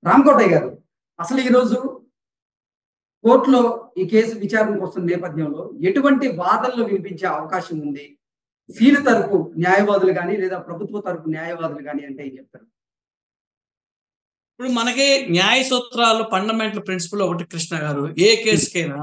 రామకోటయ్య గారు అసలు ఈరోజు కోర్టులో ఈ కేసు విచారణకు వస్తున్న నేపథ్యంలో ఎటువంటి వాదనలు వినిపించే అవకాశం ఉంది సీలు తరపు న్యాయవాదులు కానీ లేదా ప్రభుత్వ తరపు న్యాయవాదులు కానీ అంటే ఏం చెప్తారు ఇప్పుడు మనకి న్యాయ సూత్రాలు ఫండమెంటల్ ప్రిన్సిపల్ ఒకటి కృష్ణ గారు ఏ కేసుకైనా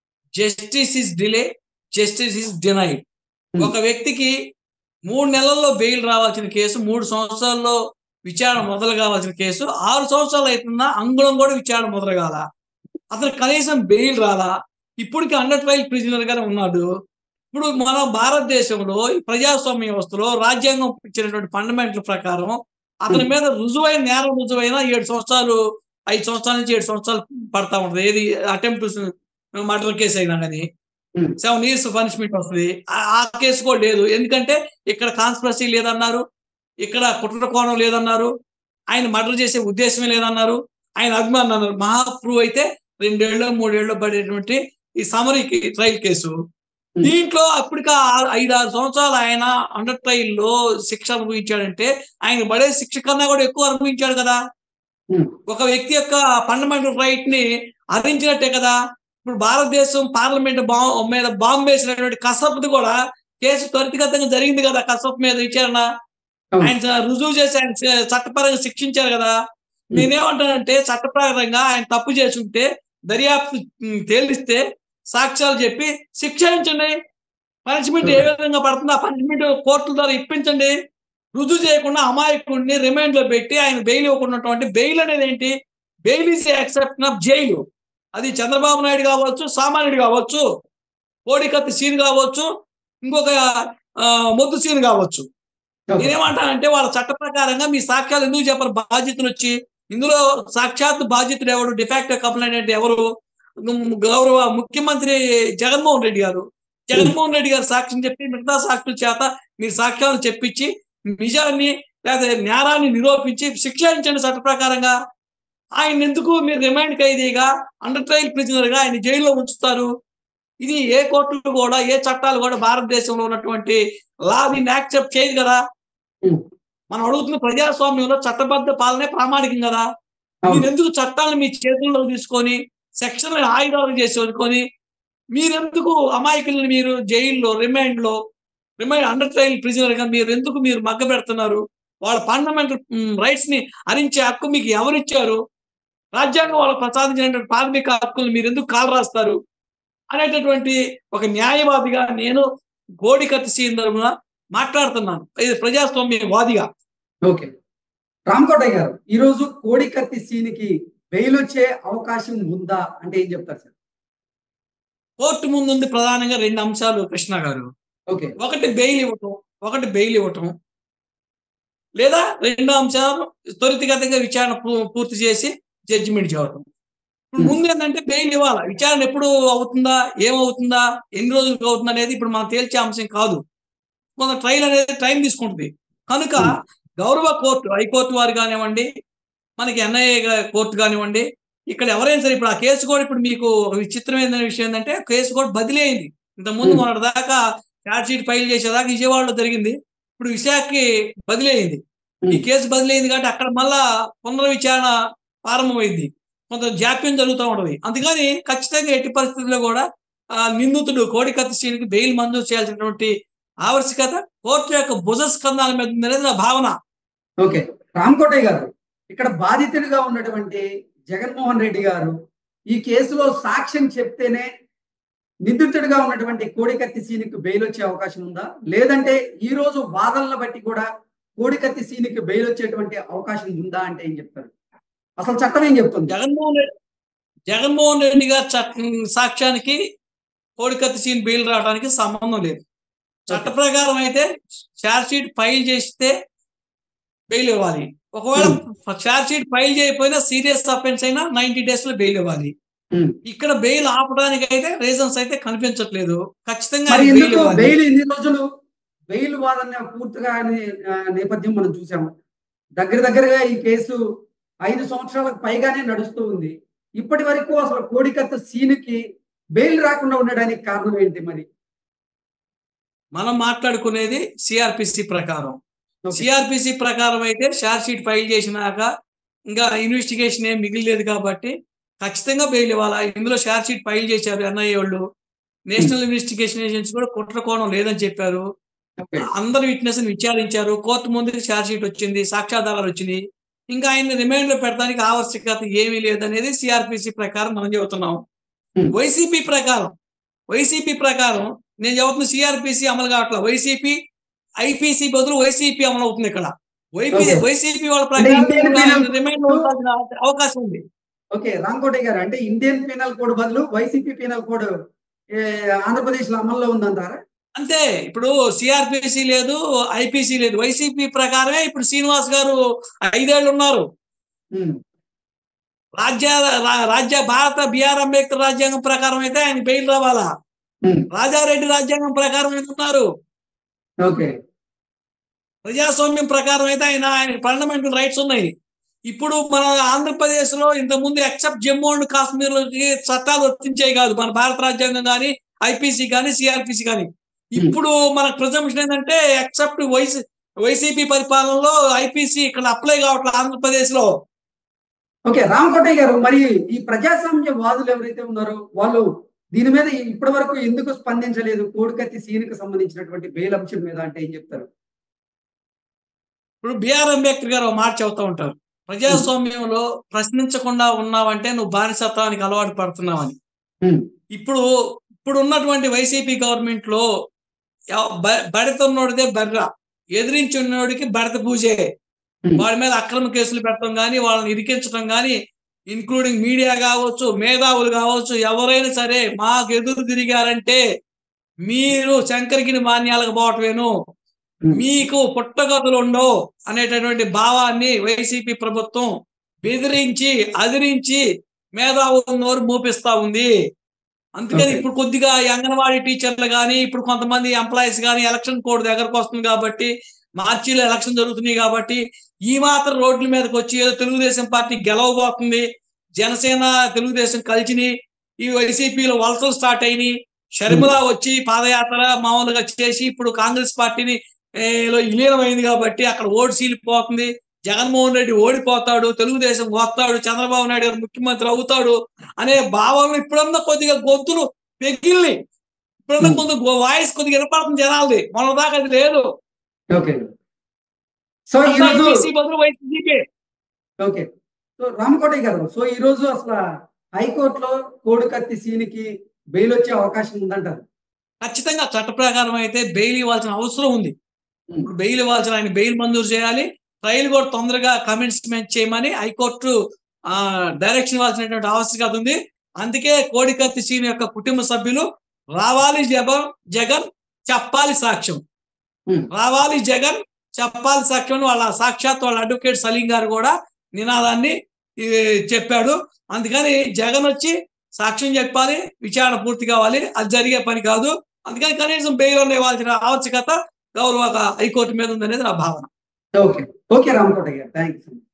justice is delay justice is denied Hmm. ఒక వ్యక్తికి మూడు నెలల్లో బెయిల్ రావాల్సిన కేసు మూడు సంవత్సరాల్లో విచారణ మొదలు కావాల్సిన కేసు ఆరు సంవత్సరాలు అవుతున్నా అంగుళం కూడా విచారణ మొదలు కాల అతను కనీసం బెయిల్ రాలా ఇప్పటికి అండర్ ట్రయల్ ప్రిజనర్ గానే ఉన్నాడు ఇప్పుడు మన భారతదేశంలో ఈ ప్రజాస్వామ్య వ్యవస్థలో రాజ్యాంగం ఇచ్చినటువంటి ఫండమెంటల్ ప్రకారం అతని మీద రుజువైన నేరం రుజువైన ఏడు సంవత్సరాలు ఐదు సంవత్సరాల నుంచి ఏడు సంవత్సరాలు పడతా ఉంటది ఏది అటెంప్ట్ మర్డర్ కేసు అయినా కానీ Hmm. సెవెన్ ఇయర్స్ పనిష్మెంట్ వస్తుంది ఆ- ఆ కేసు కూడా లేదు ఎందుకంటే ఇక్కడ కాన్స్పరసీ లేదన్నారు ఇక్కడ కుట్ర కోణం లేదన్నారు ఆయన మర్డర్ చేసే ఉద్దేశమే లేదన్నారు ఆయన అభిమానం అన్నారు మహాప్రూవ్ అయితే రెండేళ్ళు మూడేళ్ళు పడేటువంటి ఈ సమరీకి ట్రయల్ కేసు దీంట్లో అప్పటికి ఆ- ఐదు ఆరు సంవత్సరాలు ఆయన అండర్ ట్రయల్ లో శిక్ష అనుభవించాడంటే ఆయన పడే శిక్ష కన్నా కూడా ఎక్కువ అనుభవించాడు కదా Hmm. ఒక వ్యక్తి యొక్క ఫండమెంటల్ రైట్ ని హరించినట్టే కదా ఇప్పుడు భారతదేశం పార్లమెంట్ బా మీద బాంబు వేసినటువంటి కసప్ది కూడా కేసు త్వరితగతంగా జరిగింది కదా కసప్ మీద విచారణ అవును. ఆయన చ- రుజువు చేసి ఆయన చ- చట్టపరంగా శిక్షించారు కదా నేనేమంటానంటే చట్టపరంగా ఆయన తప్పు చేసుంటే దర్యాప్తు ఉమ్, తేలిస్తే సాక్ష్యాలు చెప్పి శిక్షించండి పనిష్మెంట్ ఏ విధంగా పడుతుందో ఆ పనిష్మెంట్ కోర్టుల ద్వారా ఇప్పించండి రుజువు చేయకుండా అమాయకుడిని రిమైండ్ లో పెట్టి ఆయన బెయిల్ ఇవ్వకున్నటువంటి బెయిల్ అనేది ఏంటి bail is exception of jail అది చంద్రబాబు నాయుడు కావచ్చు సామాన్యుడు కావచ్చు కోడికత్తి సీన్ కావచ్చు ఇంకొక ఆ, మొద్దు సీన్ కావచ్చు నేనేమంటానంటే వాళ్ళ చట్ట ప్రకారంగా మీ సాక్ష్యాలు ఎందుకు చెప్పరు బాధ్యతలు వచ్చి ఇందులో సాక్షాత్ బాధ్యతలు ఎవరు డిఫాక్ట్ కంప్లైంట్ ఎవరు ఉమ్, గౌరవ ముఖ్యమంత్రి జగన్మోహన్ రెడ్డి గారు జగన్మోహన్ రెడ్డి గారు సాక్ష్యం చెప్పి మిగతా సాక్షుల చేత మీరు సాక్ష్యాలు చెప్పించి నిజాన్ని లేదా నేరాన్ని నిరూపించి శిక్షించండి చట్ట ప్రకారంగా ఆయన ఎందుకు మీరు రిమైండ్ ఖైదీగా అండర్ ట్రయల్ ప్రిజనర్ గా ఆయన జైల్లో ఉంచుతారు ఇది ఏ కోర్టులు కూడా ఏ చట్టాలు కూడా భారతదేశంలో ఉన్నటువంటి లా దీన్ని యాక్సెప్ట్ చేయదు కదా Hmm. మనం అడుగుతున్న ప్రజాస్వామ్యంలో చట్టబద్ధ పాలనే ప్రామాణికం కదా అవును. మీరు ఎందుకు చట్టాలను మీ చేతుల్లో తీసుకొని సెక్షన్ ఆయుధాలు చేసి వదుకొని మీరెందుకు అమాయకుల్ని మీరు జైల్లో రిమైండ్ లో రిమైండ్ అండర్ ట్రయల్ ప్రిజనర్ గా మీరు ఎందుకు మీరు మగ్గ పెడుతున్నారు వాళ్ళ ఫండమెంటల్ రైట్స్ ని హరించే హక్కు మీకు ఎవరిచ్చారు రాజ్యాంగం వాళ్ళకు ప్రసాదించినటువంటి ప్రాథమిక హక్కులు మీరు ఎందుకు కాలు రాస్తారు అనేటటువంటి ఒక న్యాయవాదిగా నేను గోడికత్తి సీన్ తరపున మాట్లాడుతున్నాను ఇది ప్రజాస్వామ్య వాదిగా ఓకే రామకోటయ్య గారు ఈ రోజు కోడికత్తి సీనికి బెయిల్ వచ్చే అవకాశం ఉందా అంటే ఏం చెప్తారు సార్ కోర్టు ముందుంది ప్రధానంగా రెండు అంశాలు కృష్ణ గారు ఓకే ఒకటి బెయిల్ ఇవ్వటం ఒకటి బెయిల్ ఇవ్వటం లేదా రెండు అంశాలు త్వరితగతంగా విచారణ పూ- పూర్తి చేసి జడ్జిమెంట్ చేయటం ఇప్పుడు ముందు ఏంటంటే బెయిల్ ఇవ్వాలి విచారణ ఎప్పుడు అవుతుందా ఏమవుతుందా ఎన్ని రోజులకు అవుతుంది అనేది ఇప్పుడు మనం తేల్చే అంశం కాదు కొంత ట్రైల్ అనేది టైం తీసుకుంటుంది కనుక గౌరవ కోర్టు హైకోర్టు వారు కానివ్వండి మనకి ఎన్ఐఏ కోర్టు కానివ్వండి ఇక్కడ ఎవరైనా సరే ఇప్పుడు ఆ కేసు కూడా ఇప్పుడు మీకు ఒక విచిత్రమైన విషయం ఏంటంటే కేసు కూడా బదిలీ అయింది ఇంత ముందు Hmm. మొన్నటి దాకా ఛార్జ్ షీట్ ఫైల్ చేసేదాకా విజయవాడలో జరిగింది ఇప్పుడు విశాఖకి బదిలీ అయింది ఈ Hmm. కేసు బదిలీ అయింది కాబట్టి అక్కడ మళ్ళా పునర్విచారణ ప్రారంభమైంది కొంత జాప్యం జరుగుతూ ఉంటది అందుకని ఖచ్చితంగా ఎట్టి పరిస్థితుల్లో కూడా ఆ నిందితుడు కోడికత్తి శ్రీనికి బెయిల్ మంజూరు చేయాల్సినటువంటి ఆవశ్యకత కోర్టు యొక్క భుజ స్కంధాల మీద ఉంది అనేది నా భావన ఓకే రామకోటయ్య గారు ఇక్కడ బాధితుడిగా ఉన్నటువంటి జగన్మోహన్ రెడ్డి గారు ఈ కేసులో సాక్ష్యం చెప్తేనే నిందితుడిగా ఉన్నటువంటి కోడికత్తి సీనికి బెయిల్ వచ్చే అవకాశం ఉందా లేదంటే ఈ రోజు వాదనల బట్టి కూడా కోడికత్తి సీనికి బెయిల్ వచ్చేటువంటి అవకాశం ఉందా అంటే ఏం చెప్తారు అసలు చట్టం ఏం చెప్తుంది జగన్మోహన్ రెడ్డి జగన్మోహన్ రెడ్డి గారి చట్ట- సాక్ష్యానికి కోడికత్తి సీన్ బెయిల్ రావడానికి సంబంధం లేదు చట్ట ప్రకారం అయితే ఛార్జ్ షీట్ ఫైల్ చేస్తే బెయిల్ ఇవ్వాలి ఒకవేళ ఛార్జ్ షీట్ ఫైల్ చేయకపోయినా సీరియస్ అఫెన్స్ అయినా నైన్టీ డేస్ లో బెయిల్ ఇవ్వాలి Hmm. ఇక్కడ బెయిల్ ఆపడానికి అయితే రీజన్స్ అయితే కనిపించట్లేదు ఖచ్చితంగా మరి ఆయన బెయిల్ ఎందుకు ఇవ్వాలి బెయిల్ ఇన్ని రోజులు బెయిల్ వాదన పూర్తిగా అనే, ఆ, నేపథ్యం మనం చూసాము దగ్గర దగ్గరగా ఈ కేసు ఐదు సంవత్సరాలకు పైగానే నడుస్తూ ఉంది ఇప్పటి వరకు అసలు కోడికత్త సీనుకి బెయిల్ రాకుండా ఉండడానికి కారణం ఏంటి మరి మనం మాట్లాడుకునేది సిఆర్పిసి ప్రకారం Okay. సిఆర్పిసి ప్రకారం అయితే ఛార్జ్ షీట్ ఫైల్ చేసినాక ఇంకా ఇన్వెస్టిగేషన్ ఏం మిగిలిలేదు కాబట్టి ఖచ్చితంగా బెయిల్ ఇవ్వాలా ఇందులో షార్ట్ షీట్ ఫైల్ చేశారు ఎన్ఐఏ వాళ్ళు నేషనల్ ఇన్వెస్టిగేషన్ ఏజెన్సీ కూడా కుట్ర కోణం లేదని చెప్పారు ఓకే అందరు విట్నెస్ విచారించారు కోర్టు ముందుకు ఛార్జ్ షీట్ వచ్చింది సాక్ష్యాధారాలు వచ్చినాయి ఇంకా ఆయన రిమైండ్ లో పెట్టడానికి ఆవశ్యకత ఏమీ లేదనేది సిఆర్పిసి ప్రకారం మనం చెబుతున్నాం Hmm. వైసీపీ ప్రకారం వైసీపీ ప్రకారం నేను చెబుతున్న సిఆర్పిసి అమలు కావట్లేదు వైసీపీ ఐపీసీ బదులు వైసీపీ అమలు అవుతుంది ఇక్కడ వైపీ Okay. వైసీపీ వాళ్ళ అంటే ఇండియన్ ప్రకారం penal రిమైండ్ లో ఉండాల్సిన అవకాశం ఉంది ఓకే రాంకోటి గారు అంటే ఇండియన్ పీనల్ కోడ్ బదులు వైసీపీ పీనల్ కోడ్ ఆంధ్రప్రదేశ్ లో అమల్లో ఉందంటారా అంతే ఇప్పుడు సిఆర్పిసి లేదు ఐపీసీ లేదు వైసీపీ ప్రకారమే ఇప్పుడు శ్రీనివాస్ గారు ఐదేళ్లు ఉన్నారు ఉమ్, రాజ్య రా- రాజ్య భారత బిఆర్ అంబేద్కర్ రాజ్యాంగం ప్రకారం అయితే ఆయన బెయిల్ రావాలా ఉమ్, రాజారెడ్డి రాజ్యాంగం ప్రకారం అయితే ఉన్నారు ఓకే ప్రజాస్వామ్యం ప్రకారం అయితే ఆయన ఆయన ఫండమెంటల్ రైట్స్ ఉన్నాయి ఇప్పుడు మన ఆంధ్రప్రదేశ్ లో ఇంత ముందు ఎక్సెప్ట్ జమ్మూ అండ్ కాశ్మీర్ లోకి చట్టాలు వర్తించేవి కాదు మన భారత రాజ్యాంగం కానీ ఐపీసీ కానీ సిఆర్పిసి కానీ ఇప్పుడు మన ప్రిజంప్షన్ ఏంటంటే ఎక్సెప్ట్ వైసీ వైసీపీ పరిపాలనలో ఐపీసీ ఇక్కడ అప్లై కావట్లేదు ఆంధ్రప్రదేశ్ లో ఓకే రామకోటయ్య గారు మరి ఈ ప్రజాస్వామ్య వాదులు ఎవరైతే ఉన్నారో వాళ్ళు దీని మీద ఇప్పటి వరకు ఎందుకు స్పందించలేదు కోడికత్తి సీన్కి సంబంధించినటువంటి బెయిల్ అంశం మీద అంటే ఏం చెప్తారు ఇప్పుడు బిఆర్ అంబేద్కర్ గారు ఒక మాట చెబుతూ ఉంటారు ప్రజాస్వామ్యంలో ప్రశ్నించకుండా ఉన్నావంటే నువ్వు బానిసత్వానికి అలవాటు పడుతున్నావని ఉమ్, ఇప్పుడు ఇప్పుడు ఉన్నటువంటి వైసీపీ గవర్నమెంట్ లో ఎవ- బ- బడతున్నోడిదే బర్ర ఎదిరించున్నోడికి బడత పూజే Hmm. వాడి మీద అక్రమ కేసులు పెట్టడం కానీ వాళ్ళని ఇరికించడం కానీ ఇన్క్లూడింగ్ మీడియా కావచ్చు మేధావులు కావచ్చు ఎవరైనా సరే మాకు ఎదురు తిరిగారంటే మీరు శంకరగిరి మాన్యాలకు పోవటమేను Hmm. మీకు పుట్టగతులు ఉండవు అనేటటువంటి భావాన్ని వైసీపీ ప్రభుత్వం బెదిరించి అదిరించి మేధావుల నోరు మూపిస్తా ఉంది అందుకని Okay. ఇప్పుడు కొద్దిగా ఈ అంగన్వాడీ టీచర్లు కానీ ఇప్పుడు కొంతమంది ఎంప్లాయీస్ కానీ ఎలక్షన్ కోడ్ దగ్గరకు వస్తుంది కాబట్టి మార్చిలో ఎలక్షన్ జరుగుతున్నాయి కాబట్టి ఈ మాత్రం రోడ్ల మీదకి వచ్చి ఏదో తెలుగుదేశం పార్టీ గెలవబోతుంది జనసేన తెలుగుదేశం కలిసిని ఈ వైసీపీలో వలసలు స్టార్ట్ అయినాయి షర్మిల వచ్చి పాదయాత్ర మామూలుగా చేసి ఇప్పుడు కాంగ్రెస్ పార్టీని ఏ, లో విలీనమైంది కాబట్టి అక్కడ ఓడి సీలిపోతుంది జగన్మోహన్ రెడ్డి ఓడిపోతాడు తెలుగుదేశం వస్తాడు చంద్రబాబు నాయుడు గారు ముఖ్యమంత్రి అవుతాడు అనే భావనలు ఇప్పుడన్నా కొద్దిగా గొంతులు పెగిల్ని ఇప్పుడన్నా Hmm. కొంత వాయిస్ కొద్దిగా వినపడుతుంది జనాలది మొన్న దాకా అది లేదు ఓకే సో ఈ రోజు IPC బదులు వైసీపీ ఓకే సో రామకోటయ్య గారు సో ఈ రోజు అసలు హైకోర్టులో కోడికత్తి సీన్కి బెయిల్ వచ్చే అవకాశం ఉందంటారు ఖచ్చితంగా చట్ట ప్రకారం అయితే బెయిల్ ఇవ్వాల్సిన అవసరం ఉంది ఇప్పుడు బెయిల్ ఇవ్వాల్సిన ఆయన బెయిల్ మంజూరు చేయాలి ట్రయల్ కూడా తొందరగా కమిట్మెంట్ చేయమని హైకోర్టు ఆ డైరెక్షన్ ఇవ్వాల్సినటువంటి ఆవశ్యకత ఉంది అందుకే కోడికత్తి సీన్ యొక్క కుటుంబ సభ్యులు రావాలి జగన్ జగన్ చెప్పాలి సాక్ష్యం Hmm. రావాలి జగన్ చెప్పాలి సాక్ష్యం అని వాళ్ళ సాక్షాత్ వాళ్ళ అడ్వకేట్ సలీం గారు కూడా నినాదాన్ని ఈ, చెప్పాడు అందుకని జగన్ వచ్చి సాక్ష్యం చెప్పాలి విచారణ పూర్తి కావాలి అది జరిగే పని కాదు అందుకని కనీసం బెయిల్ ఇవ్వాల్సిన ఆవశ్యకత గౌరవ హైకోర్టు మీద ఉందనేది నా భావన ఓకే ఓకే రామకోటయ్య గారు థ్యాంక్ యూ